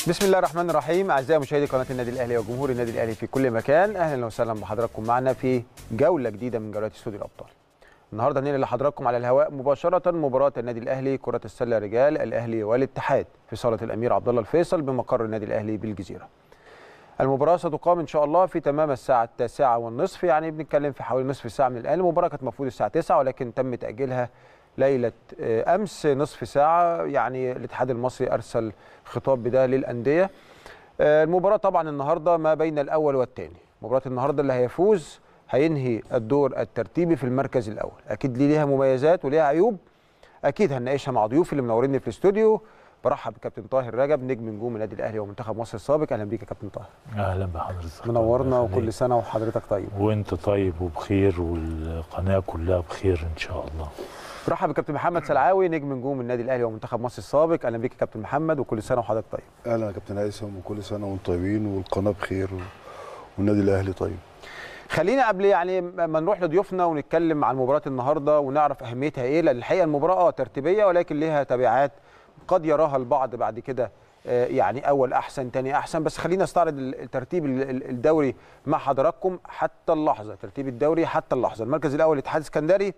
بسم الله الرحمن الرحيم اعزائي مشاهدي قناه النادي الاهلي وجمهور النادي الاهلي في كل مكان اهلا وسهلا بحضراتكم معنا في جوله جديده من جولات استوديو الابطال النهارده هننقل لحضراتكم على الهواء مباشره مباراه النادي الاهلي كره السله رجال الاهلي والاتحاد في صاله الامير عبد الله الفيصل بمقر النادي الاهلي بالجزيره المباراه ستقام ان شاء الله في تمام الساعه التاسعة والنصف يعني بنتكلم في حوالي نصف ساعه من الان المباراه كانت المفروض الساعه 9 ولكن تم تاجيلها ليله امس نصف ساعه يعني الاتحاد المصري ارسل خطاب بده للانديه المباراه طبعا النهارده ما بين الاول والثاني مباراه النهارده اللي هيفوز هينهي الدور الترتيبي في المركز الاول اكيد ليها مميزات وليها عيوب اكيد هنناقشها مع ضيوفي اللي منوريني في الاستوديو برحب بكابتن طاهر رجب نجم نجوم النادي الاهلي ومنتخب مصر السابق اهلا بيك يا كابتن طاهر اهلا بحضرتك منورنا وكل سنه وحضرتك طيب وانت طيب وبخير والقناه كلها بخير ان شاء الله برحب بكابتن محمد سلعاوي نجم نجوم النادي الاهلي ومنتخب مصر السابق اهلا بيك يا كابتن محمد وكل سنه وحضرتك طيب اهلا يا كابتن هيثم وكل سنه وانتم طيبين والقناه بخير والنادي الاهلي طيب خلينا قبل يعني ما نروح لضيوفنا ونتكلم عن مباراه النهارده ونعرف اهميتها ايه لان الحقيقه المباراه اه ترتيبيه ولكن ليها تبعات قد يراها البعض بعد كده يعني اول احسن تاني احسن بس خلينا نستعرض الترتيب الدوري مع حضراتكم حتى اللحظه ترتيب الدوري حتى اللحظه المركز الاول الاتحاد السكندري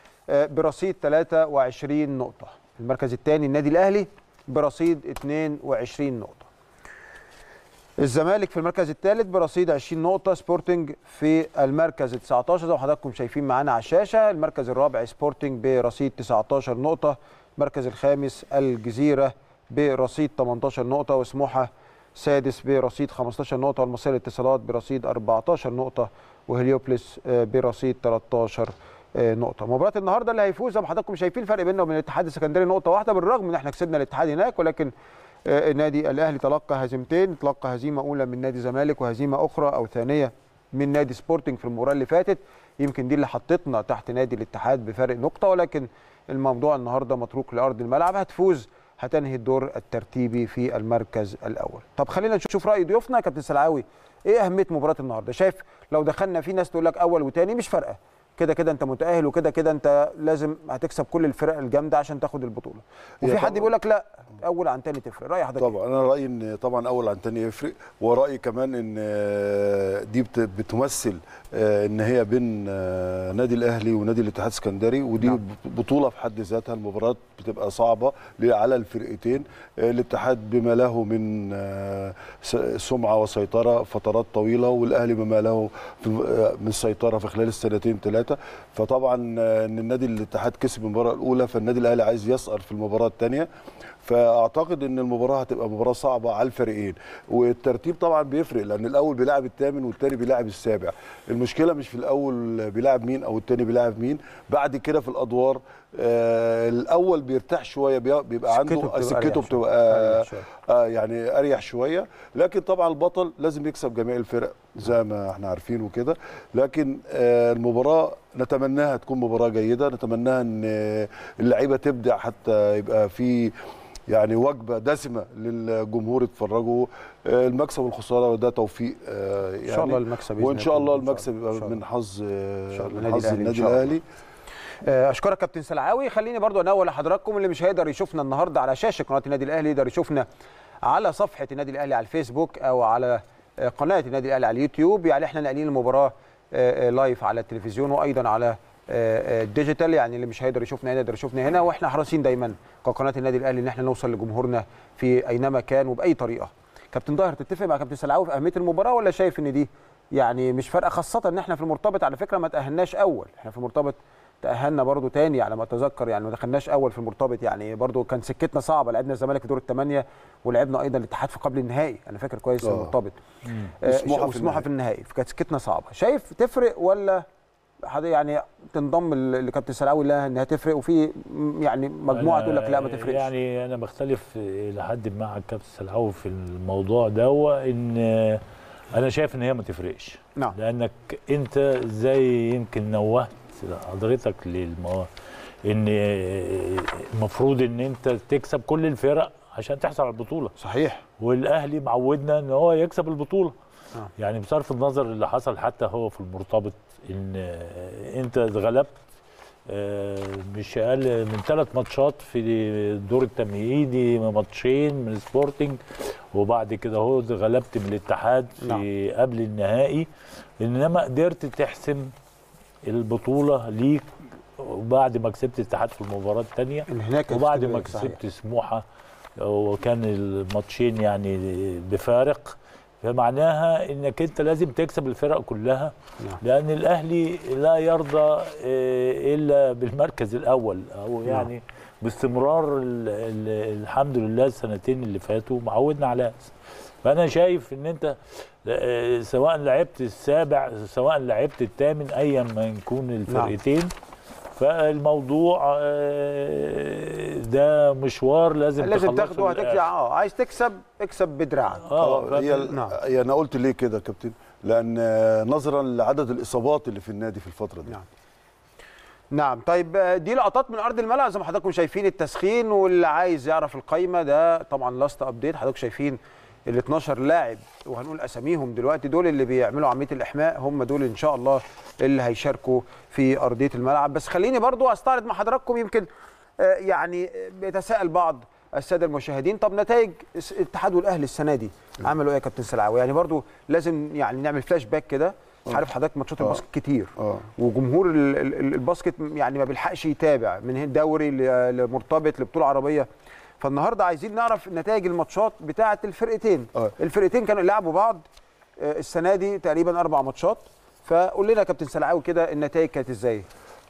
برصيد 23 نقطه المركز الثاني النادي الاهلي برصيد 22 نقطه الزمالك في المركز الثالث برصيد 20 نقطة سبورتنج في المركز ال 19 زي ما حضراتكم شايفين معانا على الشاشة المركز الرابع سبورتنج برصيد 19 نقطة المركز الخامس الجزيرة برصيد 18 نقطة وسموحة سادس برصيد 15 نقطة والمصرية للاتصالات برصيد 14 نقطة وهليوبلس برصيد 13 نقطة مباراة النهارده اللي هيفوز زي ما حضراتكم شايفين الفرق بيننا وبين الاتحاد السكندري نقطة واحدة بالرغم ان احنا كسبنا الاتحاد هناك ولكن النادي الاهلي تلقى هزيمتين تلقى هزيمه اولى من نادي الزمالك وهزيمه اخرى او ثانيه من نادي سبورتنج في المباراه اللي فاتت يمكن دي اللي حطتنا تحت نادي الاتحاد بفارق نقطه ولكن الموضوع النهارده متروك لارض الملعب هتفوز هتنهي الدور الترتيبي في المركز الاول طب خلينا نشوف راي ضيوفنا كابتن سلعاوي ايه اهميه مباراه النهارده شايف لو دخلنا في ناس تقول لك اول وثاني مش فارقه كده كده انت متاهل وكده كده انت لازم هتكسب كل الفرق الجامده عشان تاخد البطوله وفي حد بيقول لك لا اول عن تاني تفرق راي حضرتك طبعا انا رايي ان طبعا اول عن تاني يفرق ورايي كمان ان دي بتمثل ان هي بين نادي الاهلي ونادي الاتحاد السكندري ودي نعم. بطوله في حد ذاتها المباراه بتبقى صعبه على الفرقتين الاتحاد بما له من سمعه وسيطره فترات طويله والاهلي بما له من سيطره في خلال السنتين ثلاثه فطبعا ان النادي الاتحاد كسب المباراه الاولى فالنادي الاهلي عايز يسقر في المباراه الثانيه فاعتقد ان المباراه هتبقى مباراه صعبه على الفريقين والترتيب طبعا بيفرق لان الاول بيلاعب الثامن والثاني بيلاعب السابع المشكله مش في الاول بيلاعب مين او الثاني بيلاعب مين بعد كده في الادوار آه الاول بيرتاح شويه بيبقى عنده سكته بتبقى آه يعني اريح شويه لكن طبعا البطل لازم يكسب جميع الفرق زي ما احنا عارفين وكده لكن آه المباراه نتمناها تكون مباراه جيده نتمناها ان اللعيبه تبدع حتى يبقى في يعني وجبه دسمه للجمهور يتفرجوا المكسب والخساره وده توفيق يعني ان شاء الله المكسب وان شاء الله المكسب يبقى من حظ من حظ النادي الاهلي اشكرك كابتن سلعاوي خليني برضو انوه لحضراتكم اللي مش هيقدر يشوفنا النهارده على شاشه قناه النادي الاهلي يقدر يشوفنا على صفحه النادي الاهلي على الفيسبوك او على قناه النادي الاهلي على اليوتيوب يعني احنا ناقلين المباراه لايف على التلفزيون وايضا على الديجيتال يعني اللي مش هيقدر يشوفنا هنا يقدر يشوفنا هنا واحنا حريصين دايما كقناه النادي الاهلي ان احنا نوصل لجمهورنا في اينما كان وباي طريقه. كابتن ظاهر تتفق مع كابتن سلعاوي في اهميه المباراه ولا شايف ان دي يعني مش فارقه خاصه ان احنا في المرتبط على فكره ما تاهلناش اول احنا في المرتبط تاهلنا برضو تاني على ما اتذكر يعني ما دخلناش اول في المرتبط يعني برضو كان سكتنا صعبه لعبنا الزمالك في دور الثمانيه ولعبنا ايضا الاتحاد في قبل النهائي انا فاكر كويس في المرتبط وسموحه في النهائي فكانت سكتنا صعبه شايف تفرق ولا يعني تنضم لكابتن سلاوي لها انها تفرق وفي يعني مجموعه تقول لك لا ما تفرقش يعني انا بختلف الى حد ما مع الكابتن سلاوي في الموضوع ده ان انا شايف ان هي ما تفرقش نعم لانك انت زي يمكن نوهت حضرتك للمو... ان المفروض ان انت تكسب كل الفرق عشان تحصل على البطوله صحيح والاهلي معودنا ان هو يكسب البطوله آه. يعني بصرف النظر اللي حصل حتى هو في المرتبط ان انت اتغلبت مش اقل من ثلاث ماتشات في الدور التمهيدي ماتشين من سبورتنج وبعد كده هو غلبت من الاتحاد في قبل النهائي انما قدرت تحسم البطوله ليك وبعد ما كسبت الاتحاد في المباراه الثانيه اللي هناك كانت وبعد ما اسكندرية، كسبت سموحه وكان الماتشين يعني بفارق فمعناها انك انت لازم تكسب الفرق كلها نعم. لان الاهلي لا يرضى آه، الا بالمركز الاول او يعني باستمرار ال- ال- الحمد لله السنتين اللي فاتوا معودنا على هذا. فانا شايف ان انت آه، سواء لعبت السابع سواء لعبت الثامن ايا ما يكون الفرقتين فالموضوع آه، ده مشوار لازم لازم تخلصه تاخده وهتكسب للآخر. اه عايز تكسب اكسب بدراعك اه هي ف- نعم. هي انا قلت ليه كده يا كابتن لان آه، نظرا لعدد الاصابات اللي في النادي في الفتره دي نعم. نعم طيب آه، دي لقطات من ارض الملعب زي ما حضراتكم شايفين التسخين واللي عايز يعرف القايمه ده طبعا لاست ابديت حضراتكم شايفين ال 12 لاعب وهنقول اساميهم دلوقتي دول اللي بيعملوا عمليه الاحماء هم دول ان شاء الله اللي هيشاركوا في ارضيه الملعب بس خليني برضو استعرض مع حضراتكم يمكن آه، يعني آه، بيتساءل بعض الساده المشاهدين طب نتائج الس- الاتحاد والاهلي السنه دي عملوا ايه يا كابتن سلعاوي يعني برضو لازم يعني نعمل فلاش باك كده عارف حضرتك ماتشات آه. الباسكت كتير اه وجمهور ال- ال- ال- الباسكت يعني ما بيلحقش يتابع من هنا دوري ل- لمرتبط لبطوله عربيه فالنهارده عايزين نعرف نتائج الماتشات بتاعه الفرقتين آه. الفرقتين كانوا لعبوا بعض آه، السنه دي تقريبا اربع ماتشات فقول لنا يا كابتن سلعاوي كده النتائج كانت ازاي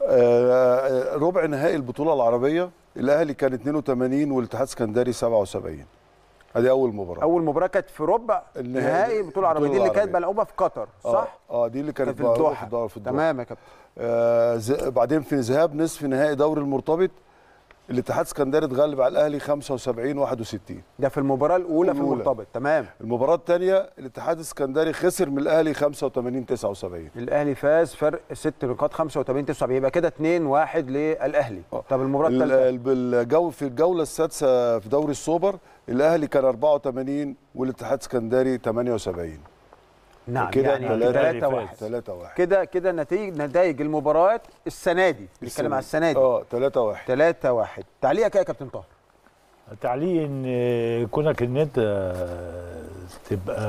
آه، ربع نهائي البطوله العربيه الاهلي كان 82 والاتحاد اسكندري 77 ادي اول مباراه اول مباراه كانت في ربع النهائي- نهائي البطوله العربيه دي اللي البطولة كانت العربية. ملعوبه في قطر صح اه, آه دي اللي كانت كانت في معروفة الدوحه في الدوري في الدوحه تمام يا كابتن آه ز- بعدين في ذهاب نصف نهائي دوري المرتبط الاتحاد اسكندري اتغلب على الاهلي 75 61 ده في المباراه الاولى في الأولى. المرتبط تمام المباراه الثانيه الاتحاد الاسكندري خسر من الاهلي 85 79 الاهلي فاز فرق ست نقاط 85 79 يبقى كده 2 1 للاهلي آه. طب المباراه ال- الثالثه ال- بالجو في الجوله السادسه في دوري السوبر الاهلي كان 84 والاتحاد اسكندري 78 نعم كده يعني تلاتة- 3 1 3 1 كده كده نتائج نتائج المباريات السنه دي بنتكلم على السنه دي اه 3 1 3 1 تعليقك إيه يا كابتن طاهر تعليق ان كونك ان انت تبقى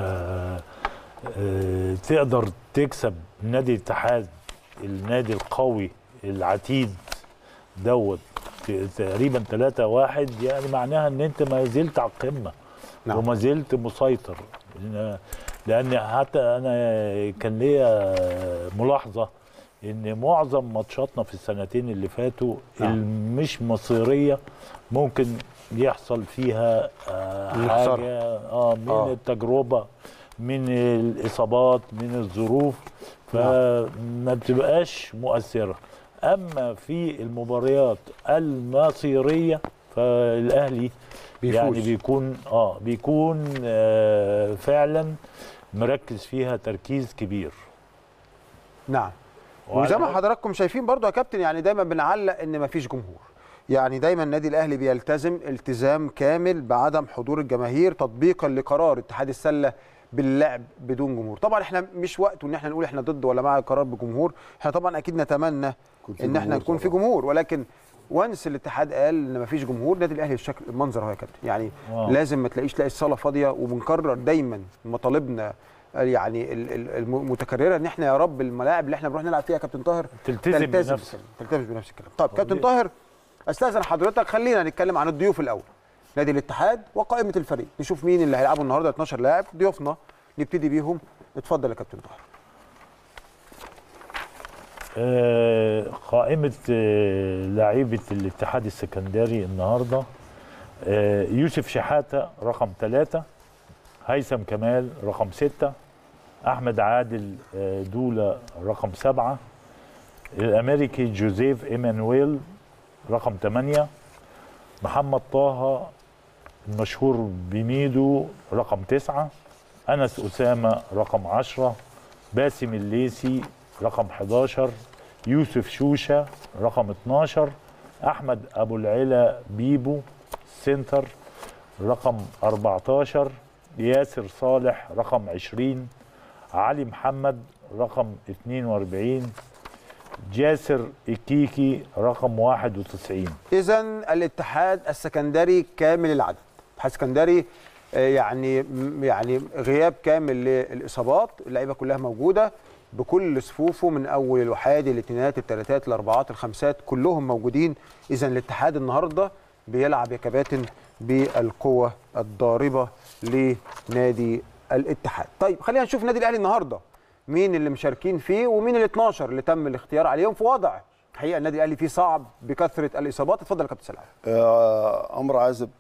آه، تقدر تكسب نادي الاتحاد النادي القوي العتيد دوت ت- تقريبا 3 1 يعني معناها ان انت ما زلت على القمه نعم. وما زلت مسيطر لأن- لان حتى انا كان ليا ملاحظه ان معظم ماتشاتنا في السنتين اللي فاتوا نعم. المش مصيريه ممكن يحصل فيها آه، نخسر. حاجه اه من آه. آه. التجربه من الاصابات من الظروف فما بتبقاش مؤثره اما في المباريات المصيريه فالاهلي بيفوز. يعني بيكون اه بيكون آه فعلا مركز فيها تركيز كبير نعم وزي ما حضراتكم شايفين برضو يا كابتن يعني دايما بنعلق ان مفيش جمهور يعني دايما النادي الاهلي بيلتزم التزام كامل بعدم حضور الجماهير تطبيقا لقرار اتحاد السله باللعب بدون جمهور طبعا احنا مش وقته ان احنا نقول احنا ضد ولا مع القرار بجمهور احنا طبعا اكيد نتمنى يكون في ان احنا جمهور نكون في طبعاً. جمهور ولكن وانس الاتحاد قال ان مفيش جمهور النادي الاهلي بالشكل المنظر اهو يا كابتن يعني واو. لازم ما تلاقيش تلاقي الصاله فاضيه وبنكرر دايما مطالبنا يعني ال- ال- المتكرره ان احنا يا رب الملاعب اللي احنا بنروح نلعب فيها يا كابتن طاهر تلتزم بنفسك. بالكلام، تلتزم بنفس الكلام طب كابتن طاهر استاذن حضرتك خلينا نتكلم عن الضيوف الاول نادي الاتحاد وقائمه الفريق نشوف مين اللي هيلعبوا النهارده 12 لاعب ضيوفنا نبتدي بيهم اتفضل يا كابتن طاهر آه، قائمة آه، لاعيبة الاتحاد السكندري النهاردة آه، يوسف شحاتة رقم ثلاثة هيثم كمال رقم ستة أحمد عادل آه، دولة رقم سبعة الأمريكي جوزيف إيمانويل رقم ثمانية محمد طه المشهور بميدو رقم تسعة أنس أسامة رقم عشرة باسم الليسي رقم 11 يوسف شوشة رقم 12 أحمد أبو العلا بيبو سنتر رقم 14 ياسر صالح رقم 20 علي محمد رقم 42 جاسر الكيكي رقم 91 اذا الاتحاد السكندري كامل العدد الاتحاد السكندري آه، يعني يعني غياب كامل للاصابات اللعيبه كلها موجوده بكل صفوفه من اول الوحادي الاثنينات الثلاثات الاربعات الخمسات كلهم موجودين اذا الاتحاد النهارده بيلعب يا كباتن بالقوه الضاربه لنادي الاتحاد طيب خلينا نشوف النادي الاهلي النهارده مين اللي مشاركين فيه ومين ال 12 اللي تم الاختيار عليهم في وضع حقيقه النادي الاهلي فيه صعب بكثره الاصابات اتفضل يا كابتن سلام آه عمرو عازب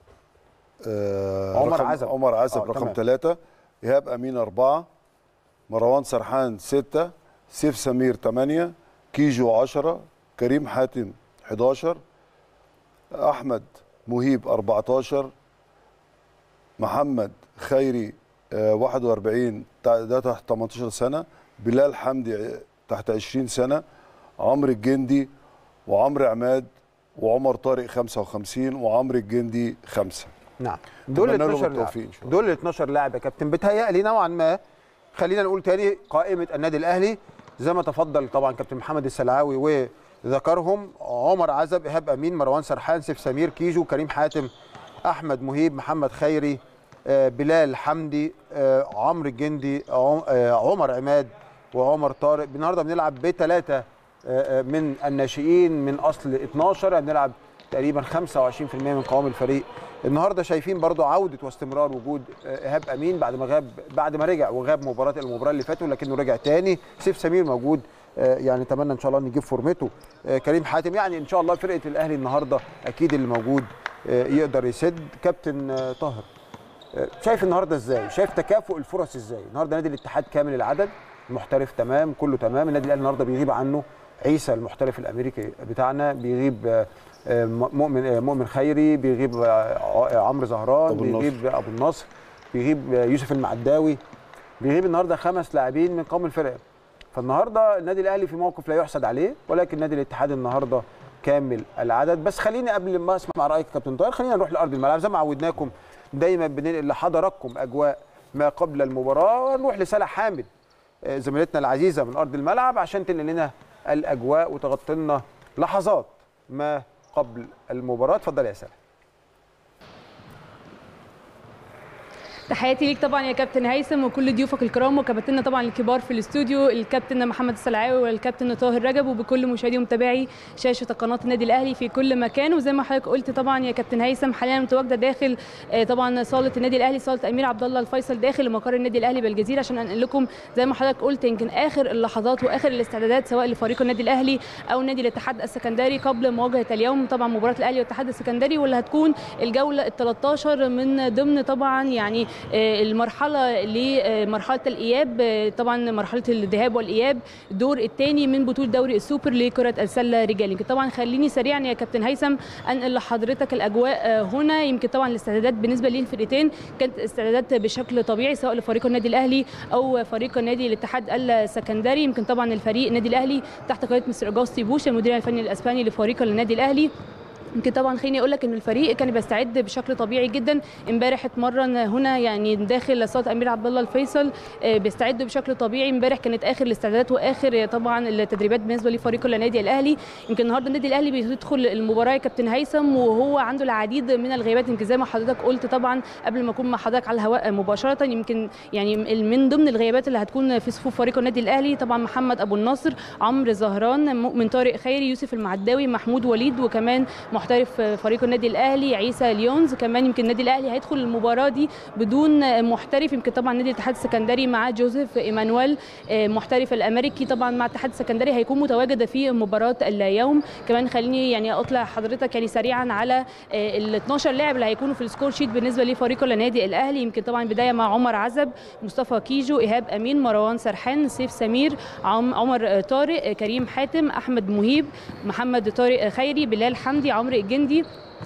آه عمر رقم- عزب. عمر عزب آه، رقم تمام. ثلاثة إيهاب أمين أربعة مروان سرحان ستة سيف سمير ثمانية كيجو عشرة كريم حاتم 11 أحمد مهيب 14 محمد خيري آه، 41 تع- ده تحت 18 سنة بلال حمدي ع- تحت 20 سنة عمرو الجندي وعمرو عماد وعمر طارق 55 وعمرو الجندي خمسة نعم دول ال أتمنى لهم 12 لاعب التوفيق إن شاء الله. دول ال 12 لاعب يا كابتن بتهيألي نوعا ما خلينا نقول تاني قائمه النادي الاهلي زي ما تفضل طبعا كابتن محمد السلعاوي وذكرهم عمر عزب ايهاب امين مروان سرحان سيف سمير كيجو كريم حاتم احمد مهيب محمد خيري آه، بلال حمدي آه، عمرو الجندي عم- آه، عمر عماد وعمر طارق النهارده بنلعب بثلاثه من الناشئين من اصل 12 يعني بنلعب تقريبا 25% من قوام الفريق النهارده شايفين برضو عوده واستمرار وجود آه، ايهاب امين بعد ما غاب بعد ما رجع وغاب مباراه المباراه اللي فاتت لكنه رجع تاني سيف سمير موجود آه، يعني اتمنى ان شاء الله نجيب فورمته آه، كريم حاتم يعني ان شاء الله فرقه الاهلي النهارده اكيد اللي موجود آه، يقدر يسد كابتن آه، طاهر آه، شايف النهارده ازاي شايف تكافؤ الفرص ازاي النهارده نادي الاتحاد كامل العدد المحترف تمام كله تمام النادي الاهلي النهارده بيغيب عنه عيسى المحترف الامريكي بتاعنا بيغيب آه، آه، مؤمن آه، مؤمن خيري بيغيب آه، ع- عمرو زهران أبو النصر. بيغيب ابو النصر بيغيب آه، يوسف المعداوي بيغيب النهارده خمس لاعبين من قوم الفرقه فالنهارده النادي الاهلي في موقف لا يحسد عليه ولكن نادي الاتحاد النهارده كامل العدد بس خليني قبل ما اسمع رايك يا كابتن طاهر خلينا نروح لارض الملعب زي ما عودناكم دايما بننقل لحضراتكم اجواء ما قبل المباراه ونروح لسلا حامد آه، زميلتنا العزيزه من ارض الملعب عشان تنقل لنا الاجواء وتغطي لنا لحظات ما قبل المباراه اتفضل يا سلا تحياتي ليك طبعا يا كابتن هيثم وكل ضيوفك الكرام وكباتننا طبعا الكبار في الاستوديو الكابتن محمد السلعاوي والكابتن طاهر رجب وبكل مشاهدي ومتابعي شاشه قناه النادي الاهلي في كل مكان وزي ما حضرتك قلت طبعا يا كابتن هيثم حاليا متواجده داخل آه، طبعا صاله النادي الاهلي صاله امير عبد الله الفيصل داخل مقر النادي الاهلي بالجزيره عشان انقل لكم زي ما حضرتك قلت يمكن اخر اللحظات واخر الاستعدادات سواء لفريق النادي الاهلي او نادي الاتحاد السكندري قبل مواجهه اليوم طبعا مباراه الاهلي والاتحاد السكندري واللي هتكون الجوله ال 13 من ضمن طبعا يعني آه، المرحله لمرحله الاياب آه، طبعا مرحله الذهاب والاياب الدور الثاني من بطوله دوري السوبر لكره السله رجال يمكن طبعا خليني سريعا يا كابتن هيثم انقل لحضرتك الاجواء آه، هنا يمكن طبعا الاستعدادات بالنسبه للفرقتين كانت استعدادات بشكل طبيعي سواء لفريق النادي الاهلي او فريق نادي الاتحاد السكندري يمكن طبعا الفريق النادي الاهلي تحت قياده مستر اجاستي بوش المدير الفني الاسباني لفريق النادي الاهلي يمكن طبعا خليني اقول لك ان الفريق كان بيستعد بشكل طبيعي جدا امبارح اتمرن هنا يعني داخل صاله امير عبد الله الفيصل آه، بيستعدوا بشكل طبيعي امبارح كانت اخر الاستعدادات واخر طبعا التدريبات بالنسبه لفريق النادي الاهلي يمكن النهارده النادي الاهلي بيدخل المباراه يا كابتن هيثم وهو عنده العديد من الغيابات يمكن زي ما حضرتك قلت طبعا قبل ما اكون مع حضرتك على الهواء مباشره يمكن يعني من ضمن الغيابات اللي هتكون في صفوف فريق النادي الاهلي طبعا محمد ابو النصر عمرو زهران مؤمن طارق خيري يوسف المعداوي محمود وليد وكمان محترف فريق النادي الاهلي عيسى ليونز كمان يمكن النادي الاهلي هيدخل المباراه دي بدون محترف يمكن طبعا نادي الاتحاد السكندري مع جوزيف ايمانويل آه، محترف الامريكي طبعا مع الاتحاد السكندري هيكون متواجد في مباراه اليوم كمان خليني يعني اطلع حضرتك يعني سريعا على ال 12 لاعب اللي هيكونوا في السكور شيت بالنسبه لفريق النادي الاهلي يمكن طبعا بدايه مع عمر عزب مصطفى كيجو ايهاب امين مروان سرحان سيف سمير عم عمر طارق كريم حاتم احمد مهيب محمد طارق خيري بلال حمدي عمرو الجندي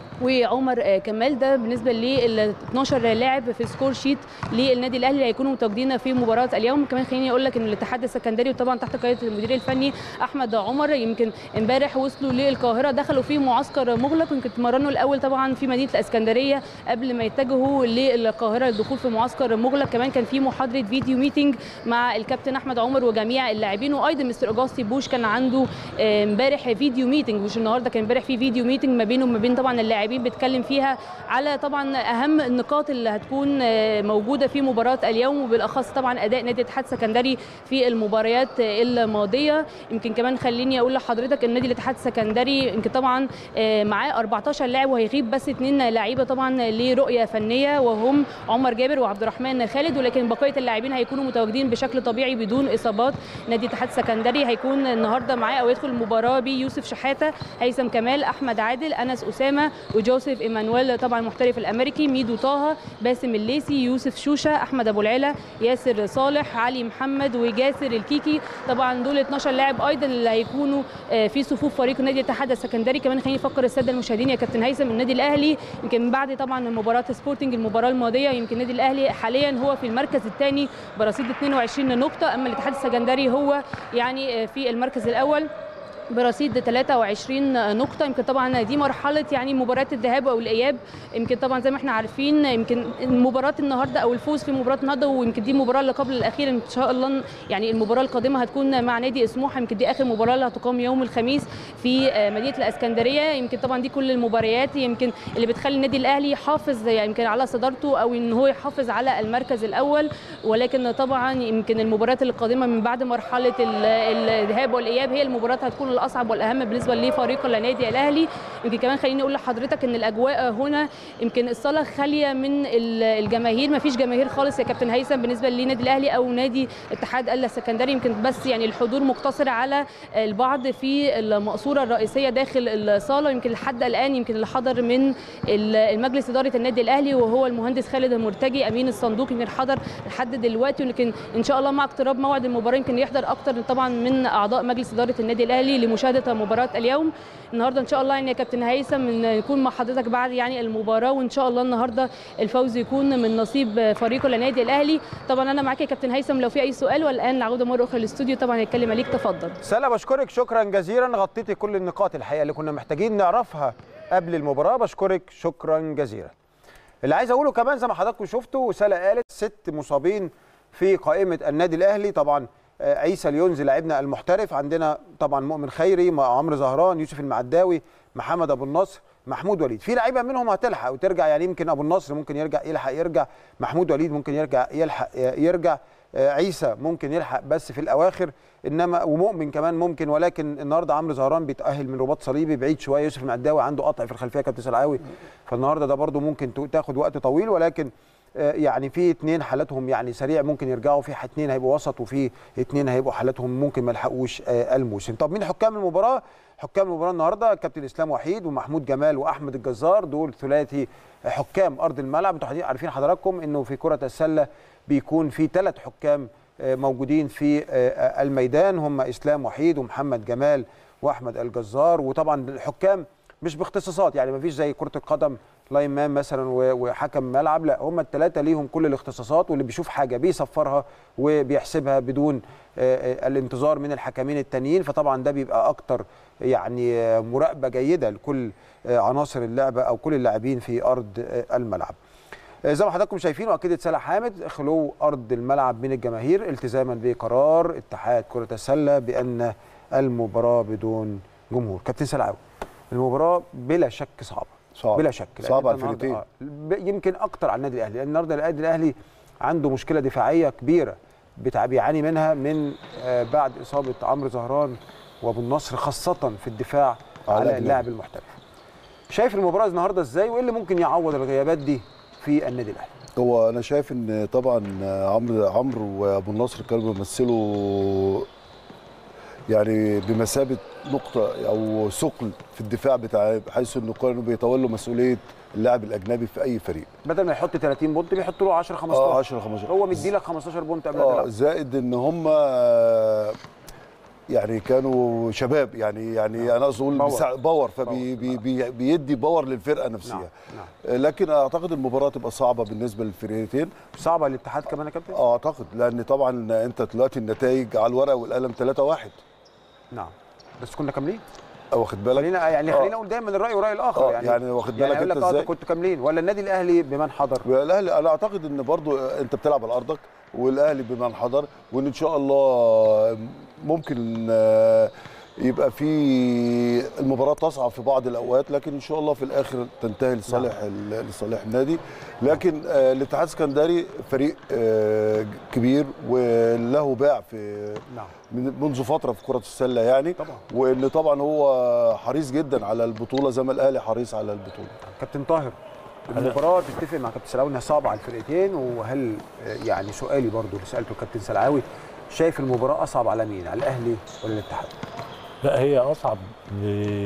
وعمر كمال ده بالنسبه لل 12 لاعب في سكور شيت للنادي الاهلي اللي هيكونوا متواجدين في مباراه اليوم كمان خليني اقول لك ان الاتحاد السكندري وطبعا تحت قياده المدير الفني احمد عمر يمكن امبارح وصلوا للقاهره دخلوا في معسكر مغلق يمكن اتمرنوا الاول طبعا في مدينه الاسكندريه قبل ما يتجهوا للقاهره للدخول في معسكر مغلق كمان كان في محاضره فيديو ميتنج مع الكابتن احمد عمر وجميع اللاعبين وايضا مستر اوجاستي بوش كان عنده آه، امبارح فيديو ميتنج مش النهارده كان امبارح في فيديو ميتنج ما بينه وما بين طبعا اللاعبين اللاعبين بيتكلم فيها على طبعا اهم النقاط اللي هتكون آه، موجوده في مباراه اليوم وبالاخص طبعا اداء نادي الاتحاد السكندري في المباريات الماضيه يمكن كمان خليني اقول لحضرتك ان نادي الاتحاد السكندري يمكن طبعا آه، معاه 14 لاعب وهيغيب بس اثنين لعيبه طبعا لرؤيه فنيه وهم عمر جابر وعبد الرحمن خالد ولكن بقيه اللاعبين هيكونوا متواجدين بشكل طبيعي بدون اصابات نادي الاتحاد السكندري هيكون النهارده معاه او يدخل المباراه بيوسف شحاته هيثم كمال احمد عادل انس اسامه وجوزيف ايمانويل طبعا المحترف الامريكي ميدو طه باسم الليسي يوسف شوشه احمد ابو العلا ياسر صالح علي محمد وجاسر الكيكي طبعا دول 12 لاعب ايضا اللي هيكونوا آه، في صفوف فريق نادي الاتحاد السكندري كمان خليني افكر الساده المشاهدين يا كابتن هيثم النادي الاهلي يمكن بعد طبعا مباراه سبورتنج المباراه الماضيه يمكن النادي الاهلي حاليا هو في المركز الثاني برصيد 22 نقطه اما الاتحاد السكندري هو يعني آه، في المركز الاول برصيد 23 نقطة يمكن طبعا دي مرحلة يعني مباراة الذهاب أو الإياب يمكن طبعا زي ما احنا عارفين يمكن مباراة النهاردة أو الفوز في مباراة النهاردة ويمكن دي المباراة اللي قبل الأخيرة إن شاء الله يعني المباراة القادمة هتكون مع نادي سموحة يمكن دي آخر مباراة اللي هتقام يوم الخميس في آه، مدينة الإسكندرية يمكن طبعا دي كل المباريات يمكن اللي بتخلي النادي الأهلي يحافظ يعني يمكن على صدارته أو إن هو يحافظ على المركز الأول ولكن طبعا يمكن المباريات القادمة من بعد مرحلة ال- الذهاب والإياب هي المباريات هتكون الأصعب والأهم بالنسبة لفريق النادي الأهلي يمكن كمان خليني أقول لحضرتك إن الأجواء هنا يمكن الصالة خالية من ال- الجماهير ما فيش جماهير خالص يا كابتن هيثم بالنسبة للنادي الأهلي أو نادي اتحاد السكندري يمكن بس يعني الحضور مقتصر على البعض في المقصورة الرئيسية داخل الصالة يمكن لحد الآن يمكن اللي حضر من ال- المجلس إدارة النادي الأهلي وهو المهندس خالد المرتجي أمين الصندوق يمكن حضر لحد دلوقتي ولكن إن شاء الله مع اقتراب موعد المباراة يمكن يحضر أكتر طبعا من أعضاء مجلس إدارة النادي الأهلي لمشاهدة مباراة اليوم النهارده ان شاء الله يعني يا كابتن هيثم إن يكون مع حضرتك بعد يعني المباراه وان شاء الله النهارده الفوز يكون من نصيب فريق النادي الاهلي طبعا انا معاك يا كابتن هيثم لو في اي سؤال والان نعود مره اخرى للاستوديو طبعا هيتكلم عليك تفضل سلا بشكرك شكرا جزيلا غطيتي كل النقاط الحقيقه اللي كنا محتاجين نعرفها قبل المباراه بشكرك شكرا جزيلا اللي عايز اقوله كمان زي ما حضراتكم شفتوا سلا قالت ست مصابين في قائمه النادي الاهلي طبعا آه، عيسى اليونزي لاعبنا المحترف عندنا طبعا مؤمن خيري مع عمرو زهران يوسف المعداوي محمد ابو النصر محمود وليد في لعيبه منهم هتلحق وترجع يعني يمكن ابو النصر ممكن يرجع يلحق يرجع محمود وليد ممكن يرجع يلحق يرجع آه، عيسى ممكن يلحق بس في الاواخر انما ومؤمن كمان ممكن ولكن النهارده عمرو زهران بيتاهل من رباط صليبي بعيد شويه يوسف المعداوي عنده قطع في الخلفيه كابتن سلعاوي فالنهارده ده برده ممكن تو- تاخد وقت طويل ولكن آه، يعني في اتنين حالاتهم يعني سريع ممكن يرجعوا في اتنين هيبقوا وسط وفي اتنين هيبقوا حالاتهم ممكن ما يلحقوش آه، الموسم طب مين حكام المباراه حكام المباراه النهارده كابتن اسلام وحيد ومحمود جمال واحمد الجزار دول ثلاثي حكام ارض الملعب انتوا عارفين- عارفين حضراتكم انه في كره السله بيكون في ثلاث حكام آه، موجودين في آه، الميدان هم اسلام وحيد ومحمد جمال واحمد الجزار وطبعا الحكام مش باختصاصات يعني ما فيش زي كره القدم لاين مان مثلا و- وحكم ملعب لا هم الثلاثه ليهم كل الاختصاصات واللي بيشوف حاجه بيصفرها وبيحسبها بدون آه، آه، الانتظار من الحكمين التانيين فطبعا ده بيبقى اكتر يعني آه، مراقبه جيده لكل آه، عناصر اللعبه او كل اللاعبين في ارض آه، الملعب آه، زي ما حضراتكم شايفين واكدت سلا حامد خلو ارض الملعب من الجماهير التزاما بقرار اتحاد كره السله بان المباراه بدون جمهور كابتن سلعاوي المباراه بلا شك صعبه صعب. بلا شك لأن صعب على أنت النهاردة- الفرقتين. آه، ب- يمكن اكتر على النادي الاهلي لان النهارده النادي الاهلي عنده مشكله دفاعيه كبيره بتاع بيعاني منها من آه، بعد اصابه عمرو زهران وابو النصر خاصه في الدفاع على على الأجنبي. اللاعب المحترف شايف المباراه النهارده ازاي وايه اللي ممكن يعوض الغيابات دي في النادي الاهلي هو انا شايف ان طبعا عمرو عمرو وابو النصر كانوا بيمثلوا يعني بمثابه نقطه او ثقل في الدفاع بتاع حيث انه كانوا بيتولوا مسؤوليه اللاعب الاجنبي في اي فريق بدل ما يحط 30 بونت بيحط له 10 اه 15 10 15 هو مدي لك 15 بونت قبل اه الملعب زائد ان هم آه، يعني كانوا شباب يعني يعني انا اقصد اقول باور. بيساع- باور فبي باور. بي بي بيدي باور للفرقه نفسها نعم، آه، لكن اعتقد المباراه تبقى صعبه بالنسبه للفرقتين صعبه الاتحاد كمان يا كابتن اعتقد لان طبعا انت دلوقتي النتائج على الورقه والقلم 3 1 نعم بس كنا كاملين واخد بالك خلينا يعني آه. خلينا نقول دايما الراي وراي الاخر آه، يعني يعني واخد بالك يعني يقول أنت لك اه إزاي؟ ده كنتوا كاملين ولا النادي الاهلي بمن حضر والاهلي انا اعتقد ان برضو انت بتلعب على ارضك والاهلي بمن حضر وان ان شاء الله ممكن آه، يبقى في المباراه تصعب في بعض الاوقات لكن ان شاء الله في الاخر تنتهي لصالح ال- لصالح النادي لكن آه، الاتحاد السكندري فريق آه، كبير وله باع في نعم من- منذ فتره في كره السله يعني طبعا. وان طبعا هو حريص جدا على البطوله زي ما الاهلي حريص على البطوله كابتن طاهر المباراة تتفق مع كابتن سلاوي انها صعبة على الفرقتين وهل آه، يعني سؤالي برضو اللي سألته الكابتن سلعاوي شايف المباراة أصعب على مين؟ على الأهلي ولا الاتحاد؟ لا هي اصعب ل...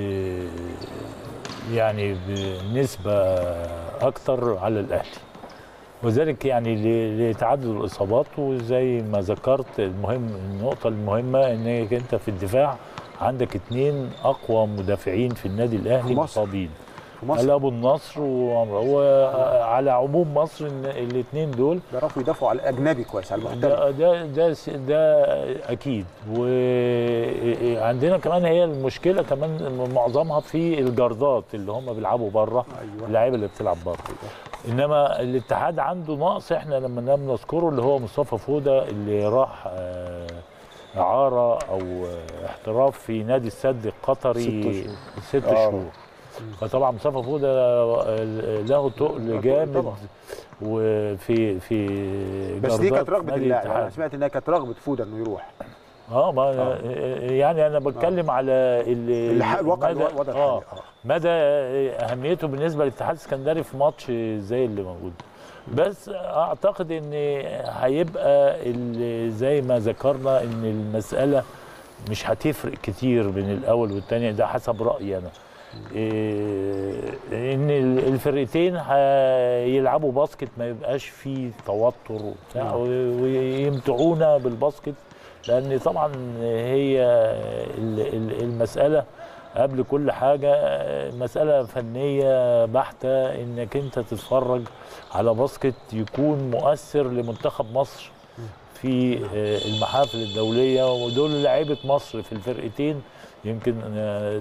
يعني بنسبه اكتر على الاهلي وذلك يعني ل- لتعدد الاصابات وزي ما ذكرت المهم النقطه المهمه انك انت في الدفاع عندك اثنين اقوى مدافعين في النادي الاهلي في مصر. مصابين في مصر ابو النصر وعمرو وعلى عموم مصر الاثنين دول بيعرفوا يدافعوا على الأجنبي كويس على المحترف ده ده ده س- ده اكيد وعندنا كمان هي المشكله كمان معظمها في الجردات اللي هم بيلعبوا بره أيوة. اللعيبه اللي بتلعب بره انما الاتحاد عنده نقص احنا لما نام نذكره اللي هو مصطفى فوده اللي راح آه، اعاره او آه، احتراف في نادي السد القطري ست ست آه. شهور فطبعا مصطفى فوده آه، له تقل جامد طبعا. وفي في بس دي جردات كانت رغبة نادي اللاعب الاتحاد. أنا سمعت إنها كانت رغبة فودة إنه يروح اه ما يعني انا بتكلم على ال- الح- الواقع مدى- الوضع اه الحالي آه. مدى اهميته بالنسبه للاتحاد السكندري في ماتش زي اللي موجود بس اعتقد ان هيبقى ال- زي ما ذكرنا ان المساله مش هتفرق كتير بين الاول والثاني ده حسب رايي انا إيه، ان ال- الفرقتين هيلعبوا باسكت ما يبقاش فيه توتر وبتاع و- ويمتعونا بالباسكت لان طبعا هي ال- ال- المساله قبل كل حاجه مساله فنيه بحته انك انت تتفرج على باسكت يكون مؤثر لمنتخب مصر في المحافل الدوليه ودول لعيبه مصر في الفرقتين يمكن آه،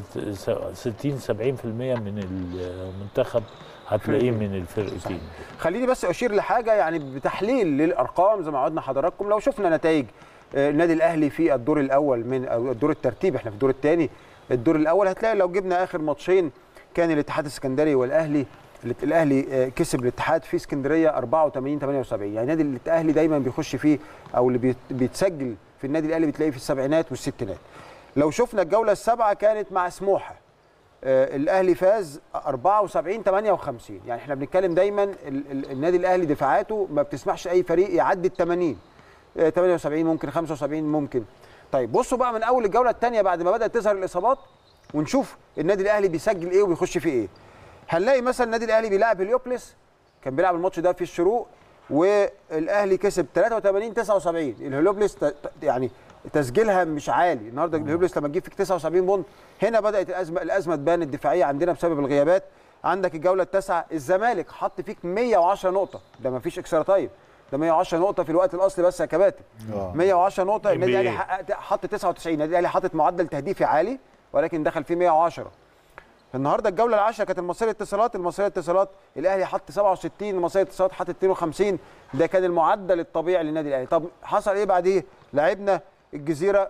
60 70% من المنتخب هتلاقيه من الفرقتين خليني بس اشير لحاجه يعني بتحليل للارقام زي ما عودنا حضراتكم لو شفنا نتائج آه، النادي الاهلي في الدور الاول من او الدور الترتيب احنا في الدور الثاني الدور الاول هتلاقي لو جبنا اخر ماتشين كان الاتحاد السكندري والاهلي الات- الاهلي آه، كسب الاتحاد في اسكندريه 84 78 يعني النادي الاهلي دايما بيخش فيه او اللي بيت- بيتسجل في النادي الاهلي بتلاقيه في السبعينات والستينات لو شفنا الجوله السابعه كانت مع سموحه آه، الاهلي فاز 74 58 يعني احنا بنتكلم دايما ال- ال- النادي الاهلي دفاعاته ما بتسمحش اي فريق يعدي ال 80 آه، 78 ممكن 75 ممكن طيب بصوا بقى من اول الجوله الثانيه بعد ما بدات تظهر الاصابات ونشوف النادي الاهلي بيسجل ايه وبيخش في ايه هنلاقي مثلا النادي الاهلي بيلعب هليوبلس كان بيلعب الماتش ده في الشروق والاهلي كسب 83 79 الهليوبلس ت- ت- يعني تسجيلها مش عالي النهارده الهليوبلس لما تجيب فيك 79 بونت هنا بدات الازمه الازمه تبان الدفاعيه عندنا بسبب الغيابات عندك الجوله التاسعه الزمالك حط فيك 110 نقطه ده ما فيش اكسترا تايم ده 110 نقطه في الوقت الاصلي بس يا كباتن آه. 110 نقطه النادي NBA. الاهلي حقق- حط 99 النادي الاهلي حاطط معدل تهديفي عالي ولكن دخل فيه 110 النهارده الجوله العاشره كانت المصريه اتصالات المصريه اتصالات الاهلي حط 67 المصريه اتصالات حط 52 ده كان المعدل الطبيعي للنادي الاهلي طب حصل ايه بعديه لعبنا الجزيره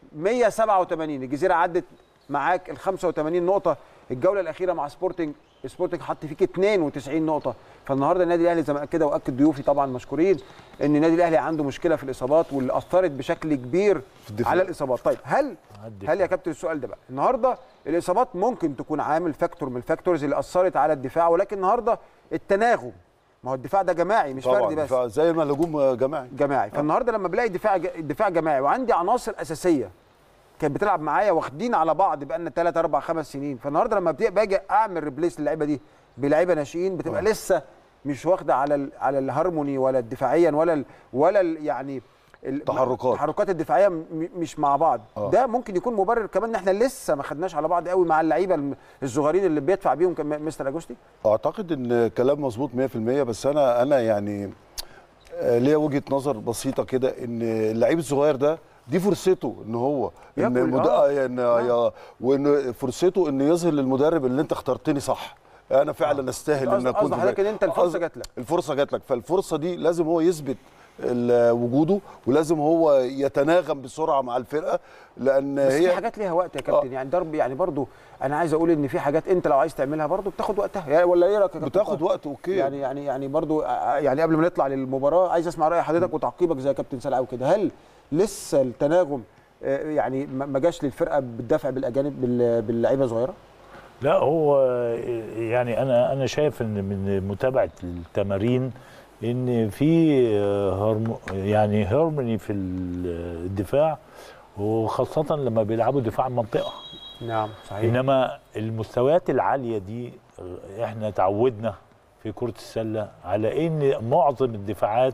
187 الجزيره عدت معاك ال 85 نقطه الجوله الاخيره مع سبورتنج سبورتنج حط فيك 92 نقطه فالنهارده النادي الاهلي زي ما كده واكد ضيوفي طبعا مشكورين ان النادي الاهلي عنده مشكله في الاصابات واللي اثرت بشكل كبير الدفاع. على الاصابات طيب هل الدفاع. هل يا كابتن السؤال ده بقى النهارده الاصابات ممكن تكون عامل فاكتور من الفاكتورز اللي اثرت على الدفاع ولكن النهارده التناغم ما هو الدفاع ده جماعي مش طبعا فردي بس دفاع- زي ما الهجوم جماعي جماعي فالنهارده لما بلاقي دفاع ج- دفاع جماعي وعندي عناصر اساسيه كانت بتلعب معايا واخدين على بعض بقالنا 3 4 5 سنين فالنهارده لما بتبقى باجي اعمل ريبليس للعيبه دي بلعيبه ناشئين بتبقى لسه مش واخده على ال على الهارموني ولا دفاعيا ولا ال ولا ال يعني ال- تحركات. التحركات الدفاعيه م- مش مع بعض آه. ده ممكن يكون مبرر كمان ان احنا لسه ما خدناش على بعض قوي مع اللعيبه الم- الصغيرين اللي بيدفع بيهم كم- مستر اجوستي اعتقد ان كلام مظبوط 100% بس انا انا يعني آه، ليا وجهه نظر بسيطه كده ان اللعيب الصغير ده دي فرصته ان هو ان ياكل، المد... آه. آه. ان يا- وان فرصته ان يظهر للمدرب اللي انت اخترتني صح انا فعلا استاهل ان قصد- اكون قصد في حضرتك ده. ان انت الفرصة قصد- جات لك. الفرصه جات لك فالفرصه دي لازم هو يثبت ال- وجوده ولازم هو يتناغم بسرعه مع الفرقه لان بس في هي حاجات ليها وقت يا كابتن يعني ضرب يعني برضو انا عايز اقول ان في حاجات انت لو عايز تعملها برضو بتاخد وقتها يعني ولا ايه رايك يا كابتن بتاخد طاهر؟ وقت اوكي يعني يعني يعني برضو آه، يعني قبل ما نطلع للمباراه عايز اسمع راي حضرتك وتعقيبك زي كابتن سلعاوي كده هل لسه التناغم آه، يعني ما ما جاش للفرقه بالدفع بالاجانب بال- باللعيبه صغيره لا هو يعني انا انا شايف ان من متابعه التمارين ان في هرم يعني هرموني في الدفاع وخاصه لما بيلعبوا دفاع منطقه نعم صحيح انما المستويات العاليه دي احنا تعودنا في كره السله على ان معظم الدفاعات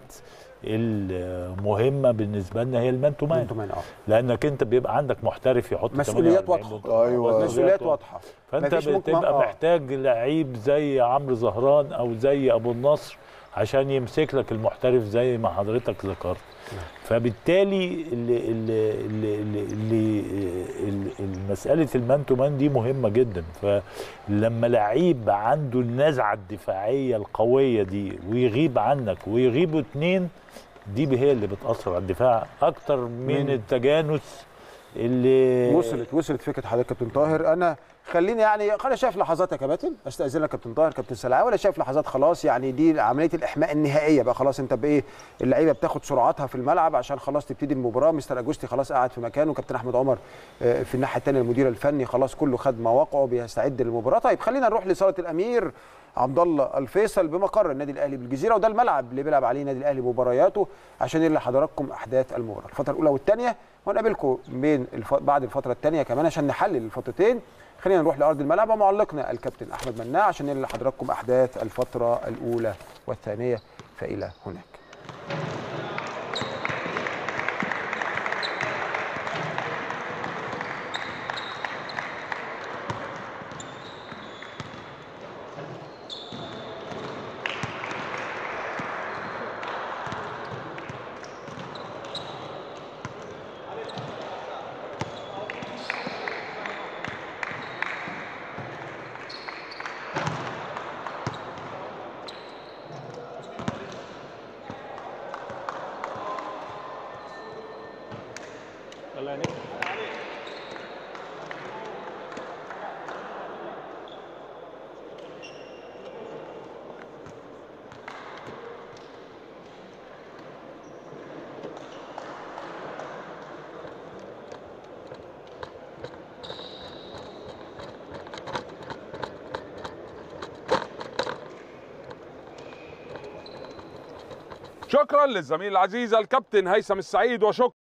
المهمه بالنسبه لنا هي المان تو مان انتوا مان اه لانك انت بيبقى عندك محترف يحط مسؤوليات 48 واضحه نقطة. أيوة. مسؤوليات واضحه فانت مفيش ممكن- بتبقى آه. محتاج لعيب زي عمرو زهران او زي ابو النصر عشان يمسك لك المحترف زي ما حضرتك ذكرت فبالتالي اللي اللي اللي اللي اللي مساله المان تو مان دي مهمه جدا فلما لعيب عنده النزعه الدفاعيه القويه دي ويغيب عنك ويغيبوا اتنين دي هي اللي بتاثر على الدفاع اكتر من من- التجانس اللي وصلت وصلت فكره حضرتك كابتن طاهر انا خليني يعني انا شايف لحظات يا كباتن استاذنك كابتن طاهر كابتن سلعاوي ولا شايف لحظات خلاص يعني دي عمليه الاحماء النهائيه بقى خلاص انت بايه اللعيبه بتاخد سرعاتها في الملعب عشان خلاص تبتدي المباراه مستر اجوستي خلاص قاعد في مكانه كابتن احمد عمر آه، في الناحيه الثانيه المدير الفني خلاص كله خد مواقعه بيستعد للمباراه طيب خلينا نروح لصاله الامير عبد الله الفيصل بمقر النادي الاهلي بالجزيره وده الملعب اللي بيلعب عليه النادي الاهلي مبارياته عشان ينقل لحضراتكم احداث المباراه الفتره الاولى والثانيه ونقابلكم بين الف... بعد الفتره الثانيه كمان عشان نحلل الفترتين خلينا نروح لارض الملعب ومعلقنا الكابتن احمد مناع عشان ننقل لحضراتكم احداث الفتره الاولى والثانيه فالى هناك شكرا للزميل العزيز الكابتن هيثم السعيد وشكرا